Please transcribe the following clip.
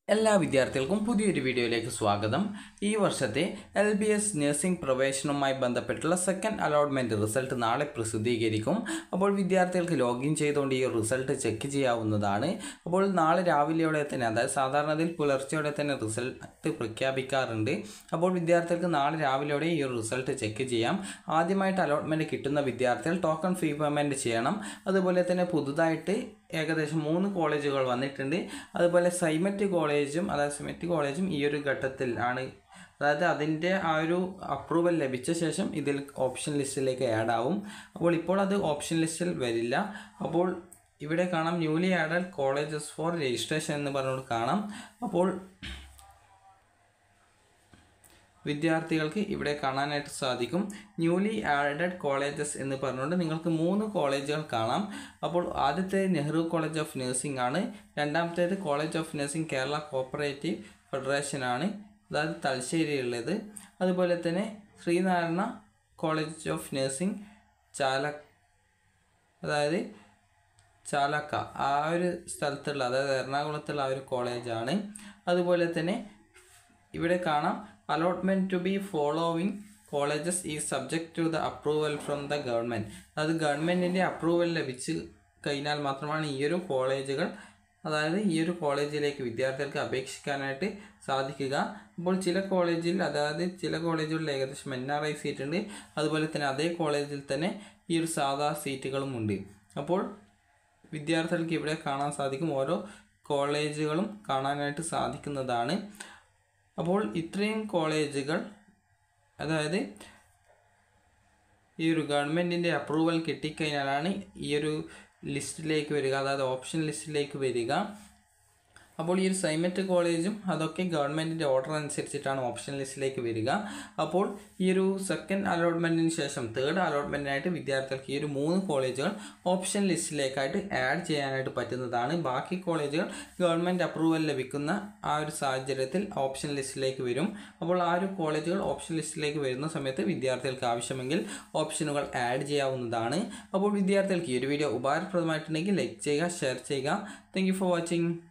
എല്ലാ വിദ്യാർത്ഥികൾക്കും പുതിയൊരു വീഡിയോയിലേക്ക് സ്വാഗതം ഈ വർഷത്തെ എൽ ബി എസ് നഴ്സിംഗ് പ്രവേശനവുമായി ബന്ധപ്പെട്ടുള്ള സെക്കൻഡ് അലോട്ട്മെൻറ്റ് റിസൾട്ട് നാളെ പ്രസിദ്ധീകരിക്കും അപ്പോൾ വിദ്യാർത്ഥികൾക്ക് ലോഗിൻ ചെയ്തുകൊണ്ട് ഈ റിസൾട്ട് ചെക്ക് ചെയ്യാവുന്നതാണ് അപ്പോൾ നാളെ രാവിലെയോടെ തന്നെ അതായത് സാധാരണയിൽ പുലർച്ചെയോടെ തന്നെ റിസൾട്ട് പ്രഖ്യാപിക്കാറുണ്ട് അപ്പോൾ വിദ്യാർത്ഥികൾക്ക് നാളെ രാവിലെയോടെ ഈ റിസൾട്ട് ചെക്ക് ചെയ്യാം ആദ്യമായിട്ട് അലോട്ട്മെൻറ്റ് കിട്ടുന്ന വിദ്യാർത്ഥികൾ ടോക്കൺ ഫീ പേയ്മെൻറ്റ് ചെയ്യണം അതുപോലെ തന്നെ പുതുതായിട്ട് ഏകദേശം മൂന്ന് കോളേജുകൾ വന്നിട്ടുണ്ട് അതുപോലെ സൈമറ്റ് കോളേജും അതായത് സൈമറ്റ് കോളേജും ഈ ഒരു ഘട്ടത്തിൽ ആണ് അതായത് അതിൻ്റെ ആ ഒരു അപ്രൂവൽ ലഭിച്ച ശേഷം ഇതിൽ ഓപ്ഷൻ ലിസ്റ്റിലേക്ക് ആഡ് ആവും അപ്പോൾ ഇപ്പോൾ അത് ഓപ്ഷൻ ലിസ്റ്റിൽ വരില്ല അപ്പോൾ ഇവിടെ കാണാം newly added colleges for registration എന്ന് പറഞ്ഞുകൊണ്ട് കാണാം അപ്പോൾ വിദ്യാർത്ഥികൾക്ക് ഇവിടെ കാണാനായിട്ട് സാധിക്കും ന്യൂലി ആഡഡ് കോളേജസ് എന്ന് പറഞ്ഞുകൊണ്ട് നിങ്ങൾക്ക് മൂന്ന് കോളേജുകൾ കാണാം അപ്പോൾ ആദ്യത്തെ നെഹ്റു കോളേജ് ഓഫ് നഴ്സിംഗ് ആണ് രണ്ടാമത്തേത് college of nursing Kerala cooperative federation ആണ് അതായത് തലശ്ശേരിയുള്ളത് അതുപോലെ തന്നെ Sreenarayana college of nursing Chala അതായത് ചാലക്ക ആ ഒരു സ്ഥലത്തുള്ള അതായത് എറണാകുളത്തുള്ള ആ ഒരു കോളേജാണ് അതുപോലെ തന്നെ ഇവിടെ കാണാം allotment to be following colleges ഈ subject to the approval from the government അത് ഗവൺമെൻറ്റിൻ്റെ അപ്രൂവൽ ലഭിച്ച് കഴിഞ്ഞാൽ മാത്രമാണ് ഈ ഒരു കോളേജുകൾ അതായത് ഈ ഒരു കോളേജിലേക്ക് വിദ്യാർത്ഥികൾക്ക് അപേക്ഷിക്കാനായിട്ട് സാധിക്കുക അപ്പോൾ ചില കോളേജിൽ അതായത് ചില കോളേജുകളിൽ ഏകദേശം എൻ ആർ ഐ സീറ്റ് ഉണ്ട് അതുപോലെ തന്നെ അതേ കോളേജിൽ തന്നെ ഈ ഒരു സാധാ സീറ്റുകളും ഉണ്ട് അപ്പോൾ വിദ്യാർത്ഥികൾക്ക് ഇവിടെ കാണാൻ സാധിക്കും ഓരോ കോളേജുകളും കാണാനായിട്ട് സാധിക്കുന്നതാണ് അപ്പോൾ ഇത്രയും കോളേജുകൾ അതായത് ഈ ഒരു ഗവൺമെൻറ്റിൻ്റെ അപ്രൂവൽ കിട്ടിക്കഴിഞ്ഞാലാണ് ഈ ഒരു ലിസ്റ്റിലേക്ക് വരിക അതായത് ഓപ്ഷൻ ലിസ്റ്റിലേക്ക് വരിക അപ്പോൾ ഈ ഒരു സൈമറ്റ് കോളേജും അതൊക്കെ ഗവൺമെൻറ്റിൻ്റെ ഓർഡർ അനുസരിച്ചിട്ടാണ് ഓപ്ഷൻ ലിസ്റ്റിലേക്ക് വരിക അപ്പോൾ ഈ ഒരു സെക്കൻഡ് അലോട്ട്മെൻറ്റിന് ശേഷം തേർഡ് അലോട്ട്മെൻറ്റിനായിട്ട് വിദ്യാർത്ഥികൾക്ക് ഈ ഒരു മൂന്ന് കോളേജുകൾ ഓപ്ഷൻ ലിസ്റ്റിലേക്കായിട്ട് ആഡ് ചെയ്യാനായിട്ട് പറ്റുന്നതാണ് ബാക്കി കോളേജുകൾ ഗവൺമെൻറ് അപ്രൂവൽ ലഭിക്കുന്ന ആ ഒരു സാഹചര്യത്തിൽ ഓപ്ഷൻ ലിസ്റ്റിലേക്ക് വരും അപ്പോൾ ആ ഒരു കോളേജുകൾ ഓപ്ഷൻ ലിസ്റ്റിലേക്ക് വരുന്ന സമയത്ത് വിദ്യാർത്ഥികൾക്ക് ആവശ്യമെങ്കിൽ ഓപ്ഷനുകൾ ആഡ് ചെയ്യാവുന്നതാണ് അപ്പോൾ വിദ്യാർത്ഥികൾക്ക് ഈ ഒരു വീഡിയോ ഉപകാരപ്രദമായിട്ടുണ്ടെങ്കിൽ ലൈക്ക് ചെയ്യുക ഷെയർ ചെയ്യുക താങ്ക് ഫോർ വാച്ചിങ്